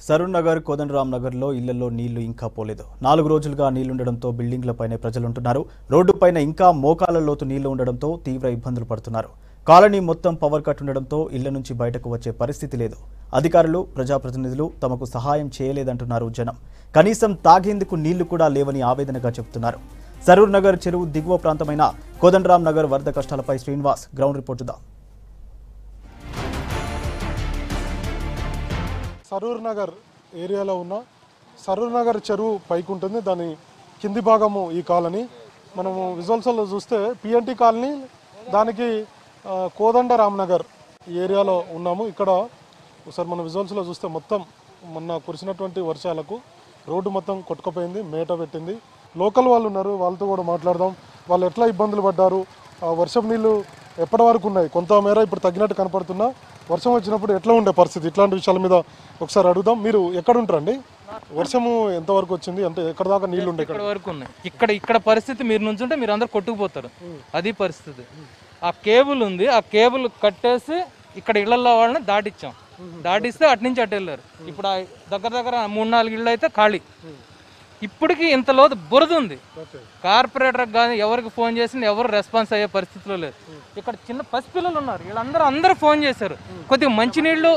సరూర్ నగర్ కోదండరామ్ నగర్లో ఇళ్లలో నీళ్లు ఇంకా పోలేదు నాలుగు రోజులుగా నీళ్లుండడంతో బిల్డింగ్లపైనే ప్రజలుంటున్నారు రోడ్డుపైన ఇంకా మోకాల లోతు నీళ్లు ఉండడంతో తీవ్ర ఇబ్బందులు పడుతున్నారు కాలనీ మొత్తం పవర్ కట్ ఉండడంతో ఇళ్ల నుంచి బయటకు వచ్చే పరిస్థితి లేదు అధికారులు ప్రజాప్రతినిధులు తమకు సహాయం చేయలేదంటున్నారు జనం కనీసం తాగేందుకు నీళ్లు కూడా లేవని ఆవేదనగా చెబుతున్నారు సరూర్ నగర్ చెరువు దిగువ ప్రాంతమైన కోదండరామ్ నగర్ వరద కష్టాలపై శ్రీనివాస్ గ్రౌండ్ రిపోర్ట్ చూద్దాం సరూర్ నగర్ ఏరియాలో ఉన్న సరూర్ నగర్ చెరువు పైకి ఉంటుంది దాని కింది భాగము ఈ కాలనీ మనము విజువల్స్లో చూస్తే పిఎన్టీ కాలనీ దానికి ఆ, కోదండ రామ్నగర్ ఈ ఏరియాలో ఉన్నాము ఇక్కడ ఒకసారి మన విజువల్స్లో చూస్తే మొత్తం మొన్న కురిసినటువంటి వర్షాలకు రోడ్డు మొత్తం కొట్టుకుపోయింది మేట పెట్టింది లోకల్ వాళ్ళు ఉన్నారు వాళ్ళతో కూడా మాట్లాడదాం వాళ్ళు ఎట్లా ఇబ్బందులు పడ్డారు ఆ వర్షం నీళ్ళు ఎప్పటి వరకు ఉన్నాయి కొంత మేర ఇప్పుడు తగ్గినట్టు కనపడుతున్నా వర్షం వచ్చినప్పుడు ఎట్లా ఉండే పరిస్థితి ఇట్లాంటి విషయాల మీద ఒకసారి అడుగుదాం మీరు ఎక్కడ ఉంటారండి వర్షము ఎంతవరకు వచ్చింది అంటే ఎక్కడ దాకా నీళ్లు ఉండే ఇక్కడ ఇక్కడ వరకు ఉన్నాయి ఇక్కడ ఇక్కడ పరిస్థితి మీరు నుంచుంటే మీరు అందరు కొట్టుకుపోతారు అది పరిస్థితి ఆ కేబుల్ ఉంది ఆ కేబుల్ కట్టేసి ఇక్కడ ఇళ్లలో వాళ్ళని దాటిచ్చాం దాటిస్తే అటు నుంచి అటు వెళ్ళారు ఇప్పుడు ఆ దగ్గర దగ్గర మూడు నాలుగు ఇళ్ళు అయితే ఖాళీ ఇప్పటికి ఇంత లోతు బురద ఉంది కార్పొరేటర్ కానీ ఎవరికి ఫోన్ చేసినా ఎవరు రెస్పాన్స్ అయ్యే పరిస్థితిలో లేదు ఇక్కడ చిన్న పసిపిల్లలు ఉన్నారు వీళ్ళందరూ అందరూ ఫోన్ చేశారు కొద్దిగా మంచినీళ్ళు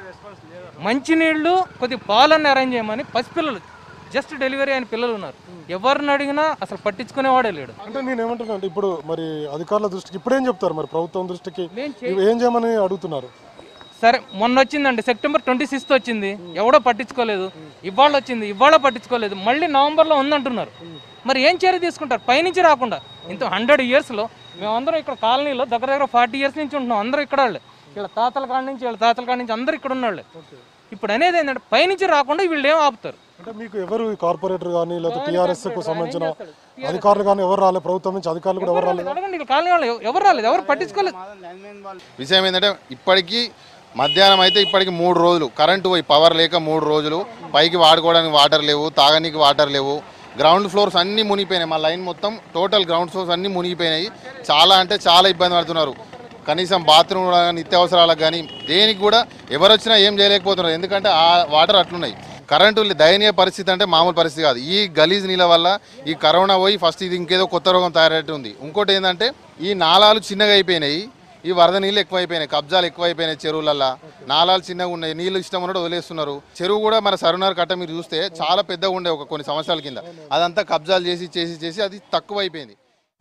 మంచినీళ్ళు కొద్దిగా పాలన్నీ అరేంజ్ చేయమని పసిపిల్లలు జస్ట్ డెలివరీ అయిన పిల్లలు ఉన్నారు ఎవరిని అడిగినా అసలు పట్టించుకునేవాడే లేడు అంటే నేను ఏమంటున్నా అంటే ఇప్పుడు మరి అధికారుల దృష్టికి ఇప్పుడు ఏం చెప్తారు మరి ప్రభుత్వం దృష్టికి నేను ఇవి ఏం చేయమని అడుగుతున్నారు సరే మొన్న వచ్చిందండి సెప్టెంబర్ ట్వంటీ సిక్స్త్ వచ్చింది ఎవడో పట్టించుకోలేదు ఇవాళ వచ్చింది ఇవాళ పట్టించుకోలేదు మళ్ళీ నవంబర్లో ఉందంటున్నారు మరి ఏం చర్య తీసుకుంటారు పైనుంచి రాకుండా ఇంత హండ్రెడ్ ఇయర్స్లో మేమందరం ఇక్కడ కాలనీలో దగ్గర దగ్గర ఫార్టీ ఇయర్స్ నుంచి ఉంటున్నాం అందరూ ఇక్కడ వాళ్ళే వీళ్ళ తాతల కాడ నుంచి వీళ్ళ తాతల కాడ నుంచి అందరూ ఇక్కడ ఉన్నవాళ్ళే ఇప్పుడు అనేది ఏంటంటే పైనుంచి రాకుండా వీళ్ళు ఏం ఆపుతారు అంటే మీకు ఎవరు కార్పొరేటర్ కానీ లేదా టీఆర్ఎస్ కు సంబంధించిన అధికారులు కానీ ఎవరు రాలేదు ప్రభుత్వం నుంచి అధికారులు కూడా ఎవరు రాలేదు అడగండి వీళ్ళ కాలనీ వాళ్ళు ఎవరు రాలేదు ఎవరు పట్టించుకోలేదు విషయం ఏంటంటే ఇప్పటికీ మధ్యాహ్నం అయితే ఇప్పటికి మూడు రోజులు కరెంటు పోయి పవర్ లేక మూడు రోజులు పైకి వాడుకోవడానికి వాటర్ లేవు తాగనీకి వాటర్ లేవు గ్రౌండ్ ఫ్లోర్స్ అన్నీ మునిగిపోయినాయి మా లైన్ మొత్తం టోటల్ గ్రౌండ్ ఫ్లోర్స్ అన్నీ మునిగిపోయినాయి చాలా అంటే చాలా ఇబ్బంది పడుతున్నారు కనీసం బాత్రూమ్ నిత్యావసరాలకు కానీ దేనికి కూడా ఎవరు వచ్చినా ఏం చేయలేకపోతున్నారు ఎందుకంటే ఆ వాటర్ అట్లున్నాయి కరెంటు దయనీయ పరిస్థితి అంటే మామూలు పరిస్థితి కాదు ఈ గలీజ్ నీళ్ళ వల్ల ఈ కరోనా పోయి ఫస్ట్ ఇది ఇంకేదో కొత్త రోగం తయారైతే ఉంది ఇంకోటి ఏంటంటే ఈ నాలాలు చిన్నగా అయిపోయినాయి ఈ వరద నీళ్ళు ఎక్కువైపోయినాయి కబ్జాలు ఎక్కువైపోయినాయి చెరువులల్లో నాలాలు చిన్నగా ఉన్నాయి నీళ్ళు ఇష్టం ఉన్నట్టు వదిలేస్తున్నారు చెరువు కూడా మన సరునార్ కట్ట మీరు చూస్తే చాలా పెద్దగా ఉండే ఒక కొన్ని సంవత్సరాల కింద అదంతా కబ్జాలు చేసి చేసి చేసి అది తక్కువ అయిపోయింది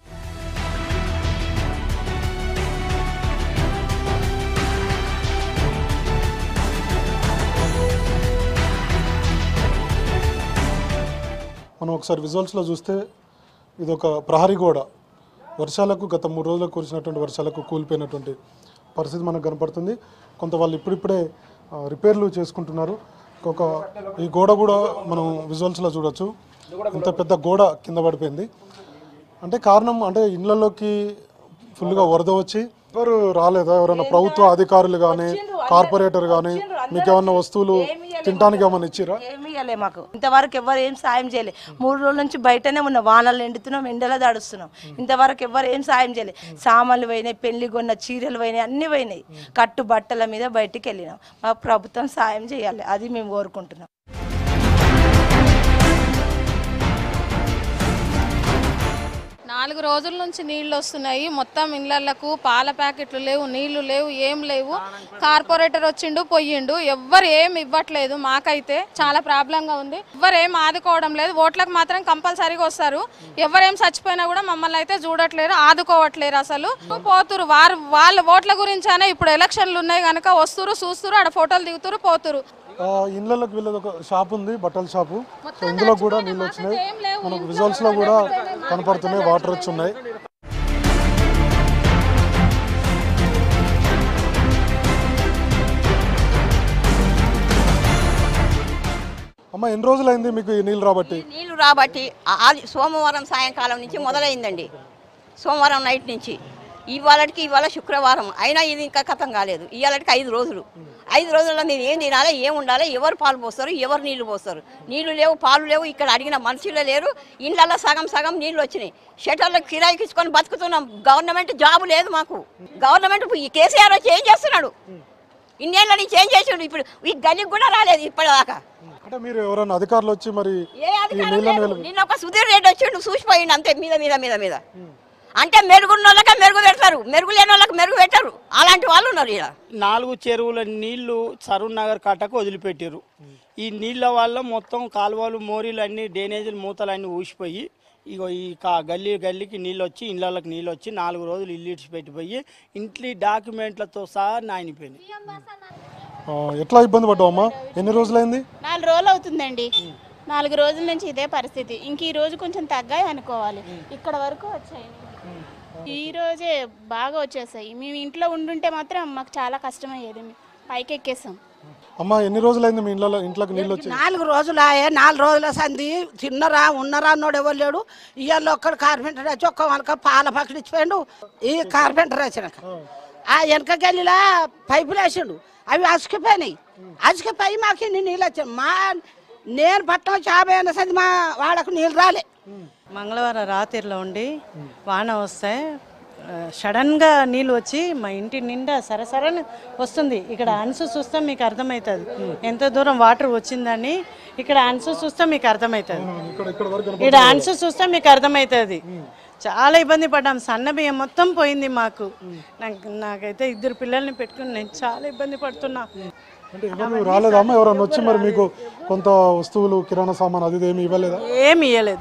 మనం ఒకసారి విజువల్స్లో చూస్తే ఇది ఒక ప్రహరీ గోడ వర్షాలకు గత మూడు రోజులకు కురిసినటువంటి వర్షాలకు కూలిపోయినటువంటి పరిస్థితి మనకు కనపడుతుంది కొంత వాళ్ళు ఇప్పుడిప్పుడే ఆ, రిపేర్లు చేసుకుంటున్నారు ఒక ఈ గోడ కూడా మనం విజువల్స్లో చూడొచ్చు ఇంత పెద్ద గోడ కింద పడిపోయింది అంటే కారణం అంటే ఇళ్లలోకి ఫుల్గా వరద వచ్చి ఎవరు రాలేదా ఎవరైనా ప్రభుత్వ అధికారులు కానీ కార్పొరేటర్ కానీ మీకు ఏమన్నా వస్తువులు తినడానికి ఏమన్నా ఇచ్చిరా ఏమీ ఇవ్వలే మాకు ఇంతవరకు ఎవరు ఏం సాయం చేయలే మూడు రోజుల నుంచి బయటనే ఉన్నాం వానలు ఎండుతున్నాం ఎండలో దాడుస్తున్నాం ఇంతవరకు ఎవరు ఏం సాయం చేయలే సామాన్లు పోయినాయి పెళ్లి కొన్న చీరలు పోయినాయి అన్ని పోయినాయి కట్టు బట్టల మీద బయటికి వెళ్ళినాం మాకు ప్రభుత్వం సాయం చేయాలి అది మేము కోరుకుంటున్నాం నాలుగు రోజుల నుంచి నీళ్లు వస్తున్నాయి మొత్తం ఇళ్లకు పాల ప్యాకెట్లు లేవు నీళ్లు లేవు ఏం లేవు కార్పొరేటర్ వచ్చిండు పోయిండు ఎవ్వరు ఏం ఇవ్వట్లేదు మాకైతే చాలా ప్రాబ్లంగా ఉంది ఎవ్వరు ఏం ఆదుకోవడం లేదు ఓట్లకు మాత్రం కంపల్సరీగా వస్తారు ఎవరేం చచ్చిపోయినా కూడా మమ్మల్ని అయితే చూడట్లేరు ఆదుకోవట్లేరు అసలు పోతురు వారు వాళ్ళ ఓట్ల గురించి అనే ఇప్పుడు ఎలక్షన్లు ఉన్నాయి కనుక వస్తురు చూస్తురు ఆడ ఫోటోలు దిగుతురు పోతురు ఆ, ఇళ్ళలోకి వెళ్ళేది ఒక షాప్ ఉంది బట్టల షాపు సో ఇందులో కూడా నీళ్ళు వచ్చినాయి మనకు విజువల్స్ లో కూడా కనపడుతున్నాయి వాటర్ వచ్చి ఉన్నాయి అమ్మ ఎన్ని రోజులైంది మీకు ఈ నీళ్ళు రాబట్టి నీళ్లు రాబట్టి ఆ- ఆది సోమవారం సాయంకాలం నుంచి మొదలైందండి సోమవారం నైట్ నుంచి ఇవాళకి ఇవాళ శుక్రవారం అయినా ఇది ఇంకా కథం కాలేదు ఇవాళకి ఐదు రోజులు ఐదు రోజుల్లో నేను ఏం తినాలి ఏం ఉండాలి ఎవరు పాలు పోస్తారు ఎవరు నీళ్లు పోస్తారు నీళ్లు లేవు పాలు లేవు ఇక్కడ అడిగిన మనుషులే లేరు ఇండ్లలో సగం సగం నీళ్లు వచ్చినాయి షటర్లకు కిరాయికి ఇచ్చుకొని బతుకుతున్నాం గవర్నమెంట్ జాబ్ లేదు మాకు గవర్నమెంట్ ఈ కేసీఆర్ వచ్చి ఏం చేస్తున్నాడు ఇన్నేళ్ళ నుంచి ఏం చేసిండు ఇప్పుడు ఈ గల్లీకి కూడా రాలేదు ఇప్పటిదాకా అంటే మీరు ఎవరైనా అధికారులు వచ్చి మరి ఏ ఈ అధికారం నీళ్ళని లేదు. వెలుగు నిన్న ఒక సుధీర్ రెడ్డి వచ్చిండు చూసిపోయిండు అంతే మీద మీద మీద మీద అంటే మెరుగున్న వాళ్ళకే మెరుగు పెడతారు మెరుగు లేని వాళ్ళకి మెరుగు పెట్టరు అలాంటి వాళ్ళు ఉన్నారు ఇక్కడ నాలుగు చెరువుల నీళ్లు సరూర్ నగర్ కట్టకు వదిలిపెట్టారు ఈ నీళ్ళ వల్ల మొత్తం కాలువలు మోరీలు అన్ని డ్రైనేజీలు మూతలు అన్ని ఊసిపోయి ఇగో ఈ కా గల్లీ గల్లీకి నీళ్ళు వచ్చి ఇళ్ళకి నీళ్ళు వచ్చి నాలుగు రోజులు ఇల్లు ఇడిచిపెట్టిపోయి ఇంట్లో డాక్యుమెంట్లతో సహా నానిపోయినాయి ఆ, ఎట్లా ఇబ్బంది పడ్డావు అమ్మా ఎన్ని రోజులైంది నాలుగు రోజులు అవుతుందండి నాలుగు రోజుల నుంచి ఇదే పరిస్థితి ఇంక ఈ రోజు కొంచెం తగ్గాయి అనుకోవాలి ఇక్కడ వరకు వచ్చాయి ఈ రోజే బాగా వచ్చేసాయి మేము ఇంట్లో ఉండుంటే మాత్రం మాకు చాలా కష్టమయ్యేది పైకి ఎక్కేసాం అమ్మా ఎన్ని రోజులైంది మీ ఇళ్ళలో ఇంట్లోకి నీళ్ళు వచ్చి నాలుగు రోజులు ఆయే నాలుగు రోజుల సంధి తిన్నరా ఉన్నరా అన్నోడు ఎవరు లేడు ఇవాళ ఒక్కడు కార్పెంటర్ వచ్చి ఒక్క వాళ్ళక పాల పక్కన ఇచ్చిపోయాడు ఈ కార్పెంటర్ వచ్చినాక ఆ వెనక గల్లిలా పైపులు వేసిండు అవి అసుకుపోయినాయి అసుకుపోయి మాకు ఇన్ని నీళ్ళు వచ్చాయి మా నేను పట్టణం చాబే అయిన సంది మా వాళ్ళకు నీళ్ళు రాలే మంగళవారం రాత్రిలో ఉండి వాన వస్తే ఆ, సడన్గా నీళ్ళు వచ్చి మా ఇంటి నిండా సరసరని వస్తుంది ఇక్కడ అన్సు చూస్తే మీకు అర్థమవుతుంది ఎంత దూరం వాటర్ వచ్చిందని ఇక్కడ అన్సు చూస్తే మీకు అర్థమవుతుంది ఇక్కడ ఇక్కడ వరకు ఇక్కడ అన్సు చూస్తే మీకు అర్థమవుతుంది చాలా ఇబ్బంది పడ్డాం సన్న బియ్యం మొత్తం పోయింది మాకు నాకు నాకైతే ఇద్దరు పిల్లల్ని పెట్టుకుని నేను చాలా ఇబ్బంది పడుతున్నా అంటే ఎవరు రాలేదా అమ్మ ఎవరన్నా వచ్చి మరి మీకు కొంత వస్తువులు కిరాణా సామాన్ అది ఇది ఏమి ఇవ్వలేదా ఏమి ఇవ్వలేదు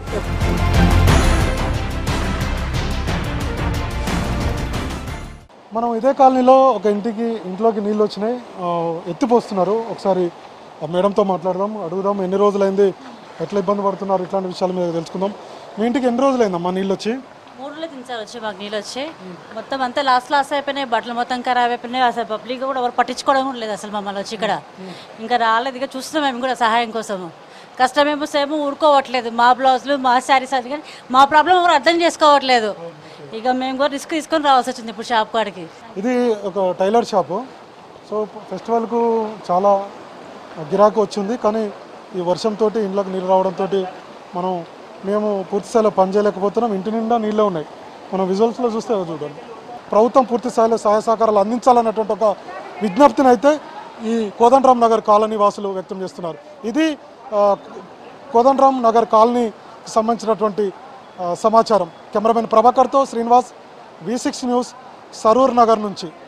మనం ఇదే కాలనీలో ఒక ఇంటికి ఇంట్లోకి నీళ్ళు వచ్చినాయి ఆ, ఎత్తిపోస్తున్నారు ఒకసారి ఆ మేడంతో మాట్లాడదాం అడుగుదాం ఎన్ని రోజులైంది ఎట్లా ఇబ్బంది పడుతున్నారు ఇట్లాంటి విషయాలు మీద తెలుసుకుందాం మీ ఇంటికి ఎన్ని రోజులైందమ్మా నీళ్ళు వచ్చి మూడు రోజులు తింటారు వచ్చి మాకు నీళ్ళు వచ్చాయి మొత్తం అంతా లాస్ట్ లాస్ అయిపోయినాయి బట్టలు మొత్తం ఖరాబ్ అయిపోయినాయి అసలు పబ్లిక్ కూడా ఎవరు పట్టించుకోవడం కూడా లేదు అసలు మమ్మల్ని వచ్చి ఇక్కడ ఇంకా రాలేదు ఇక చూస్తున్నాం మేము కూడా సహాయం కోసము కష్టమేమో సేమో ఊరుకోవట్లేదు మా బ్లౌజులు మా శారీస్ అది కానీ మా ప్రాబ్లం ఎవరు అర్థం చేసుకోవట్లేదు ఇక మేము కూడా రిస్క్ తీసుకొని రావాల్సి వచ్చింది ఇప్పుడు షాప్ కాడికి ఇది ఒక టైలర్ షాపు సో ఫెస్టివల్కు చాలా గిరాకీ వచ్చింది కానీ ఈ వర్షంతో ఇంట్లోకి నీళ్ళు రావడంతో మనం మేము పూర్తి స్థాయిలో పని చేయలేకపోతున్నాం ఇంటి నిండా నీళ్ళే ఉన్నాయి మనం విజువల్స్లో చూస్తే అవి చూడండి ప్రభుత్వం పూర్తి స్థాయిలో సహాయ సహకారాలు అందించాలన్నటువంటి ఒక విజ్ఞప్తిని అయితే ఈ కోదండరామ్ నగర్ కాలనీ వాసులు వ్యక్తం చేస్తున్నారు ఇది ఆ, కోదండరామ్ నగర్ కాలనీకి సంబంధించినటువంటి ఆ, సమాచారం కెమెరామెన్ ప్రభాకర్తో Srinivas V six news Saroor Nagar నుంచి